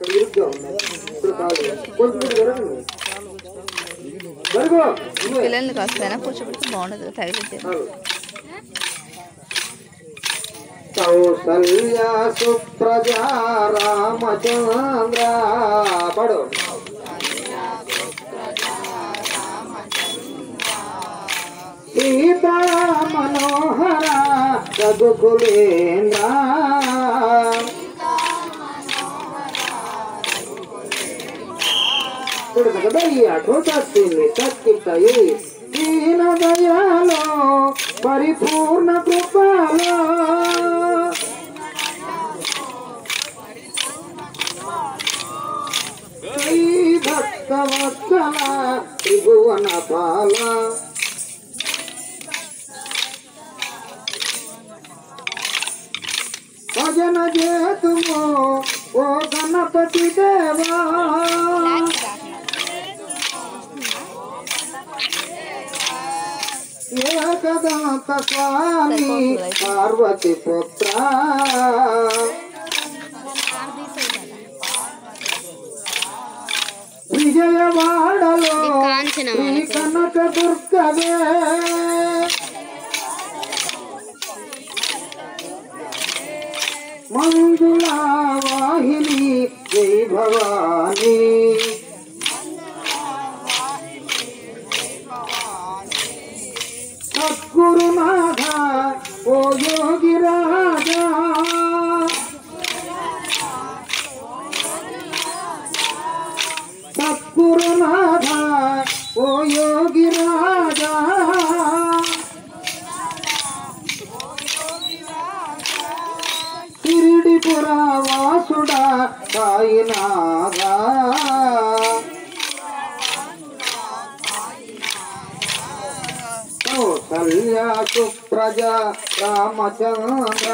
అక్కడ ఇరుగ్గా ఉన్నాయి ఇప్పుడు కాదు కొంచెం ఇటు జరగండి జరుగు నువ్వే. పిల్లల్ని కాస్తైనా కూర్చోబెడితే బాగుండదు తగిలితే చాలు. కౌసల్య సుప్రజా రామచంద్ర పడు సీతా మనోహర రఘుకులేంద్ర అటు తట్టింది తక్కితాయి దీన దయాలో పరిపూర్ణ కృపలో శ్రీ భక్తవత్సల త్రిభువన పాల భజన చేతుము ఓ గణపతి దేవా ఏకదంత స్వామి పార్వతి పుత్ర విజయవాడలో శ్రీ కనక దుర్గవే మంజుళ వాహిని జై భవానీ సద్గురునాథ ఓ యోగి రాజా సద్గురునాథ ఓ యోగి రాజా తిరిడిపుర వాసుడా సాయినాథా కౌసల్య సుప్రజ రామచంద్ర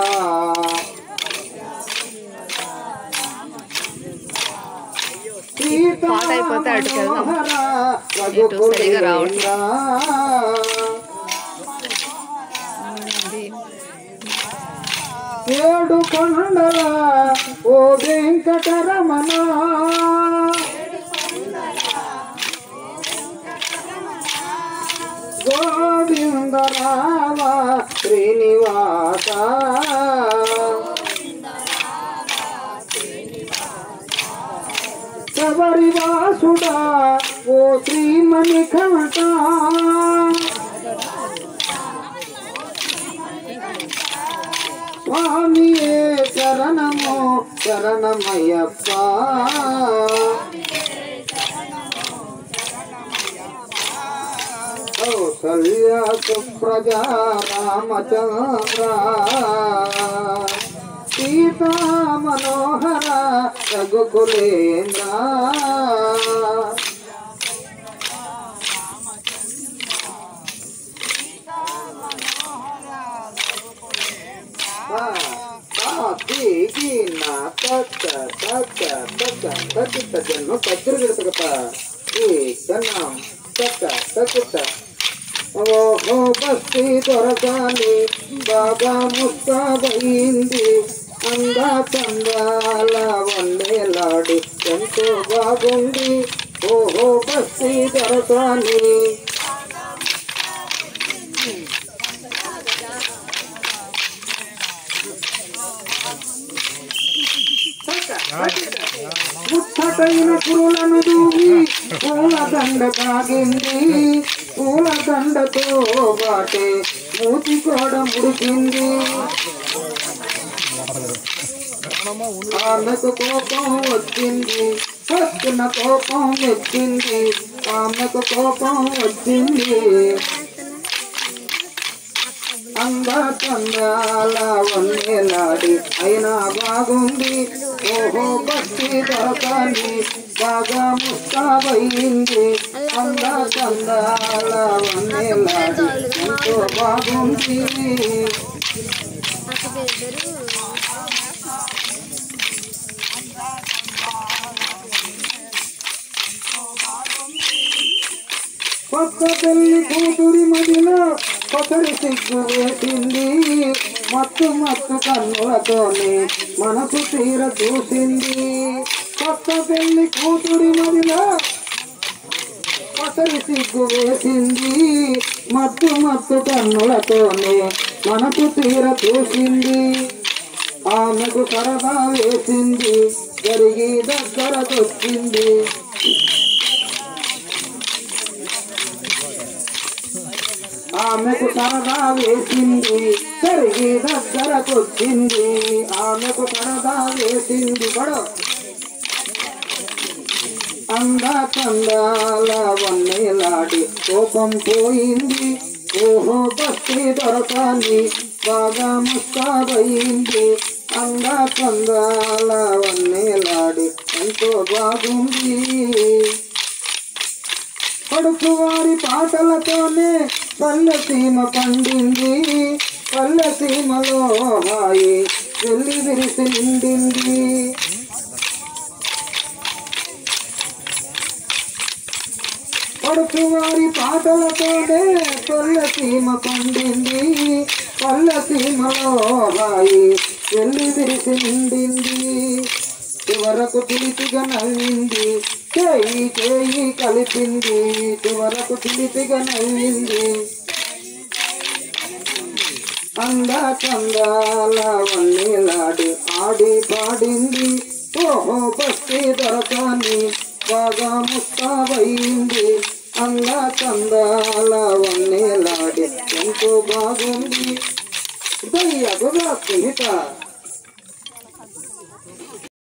పాట అయిపోతే అటుకి వెళ్దాం. ఇటు సరిగా రావట్లేదు. ఏడు కొండల ఓ వెంకటరమణ గోవిందరావ శ్రీనివాస శబరివాసుడా ఓ శ్రీమణి కమట స్వామియే శరణము శరణమయ్యప్ప కౌసల్య సుప్రజా రామచంద్ర సీతా మనోహర రఘుకులేంద్ర ఓహో బస్తీ దొరకాలి బాగా ముస్తాబయింది అందా చందాల వండేలాడి ఎంతో బాగుంది ఓహో బస్తీ దొరకాలి ముచ్చటైన పురులను దూవి పూల దండ కాగింది పూల దండతో బాటే మూతి కూడా ముడికింది ఆమెకు కోపం వచ్చింది వచ్చిన కోపం వచ్చింది ఆమెకు కోపం వచ్చింది అంద చందాల వన్నేలాడి అయినా బాగుంది ఓహో భక్తి దొరకాలి బాగా ముస్తాబయింది అంద చందాల వన్నేలాడి ఎంతో బాగుంది కొత్త పెళ్లి కూతురి మదిలో కొత్తరి సిగ్గు వేసింది మత్తు మత్తు కన్నులతోనే మనసు తీర చూసింది పెళ్లి కూతురి మదిలో పసరి సిగ్గు వేసింది మత్తు మత్తు కన్నులతోనే మనసు తీర చూసింది ఆమెకు సరదా వేసింది జరిగి దగ్గరకొచ్చింది ఆమెకు సరదా వేసింది జరిగి దగ్గరకొచ్చింది ఆమెకు సరదా వేసింది పడో అందా కందాల వన్నెలాడి కోపం పోయింది ఓహో బస్తి దొరకాలి బాగా ముస్తాబయింది అందా కందాల వన్నెలాడి ఎంతో బాగుంది పడుకు వారి పాటలతోనే పల్లె సీమ పండింది పల్లె సీమలో హాయి వెళ్ళి విరిసి నిండింది పడుకు వారి పాటలతోనే పల్లె సీమ పండింది పల్లె సీమలో హాయి వెళ్ళి విరిసి నిండింది చివరకు పిలిపిగా నవ్వింది చేయి చేయి కలిపింది చివరకు పిలిపిగా నవ్వింది అంద చందాల వన్నీలాడి ఆడి పాడింది ఓహో బస్తి దొరకాని బాగా ముస్తాబయింది అంద చందాల వన్నీలాడి ఎంతో బాగుంది దయ్యగుగా స్నేహిత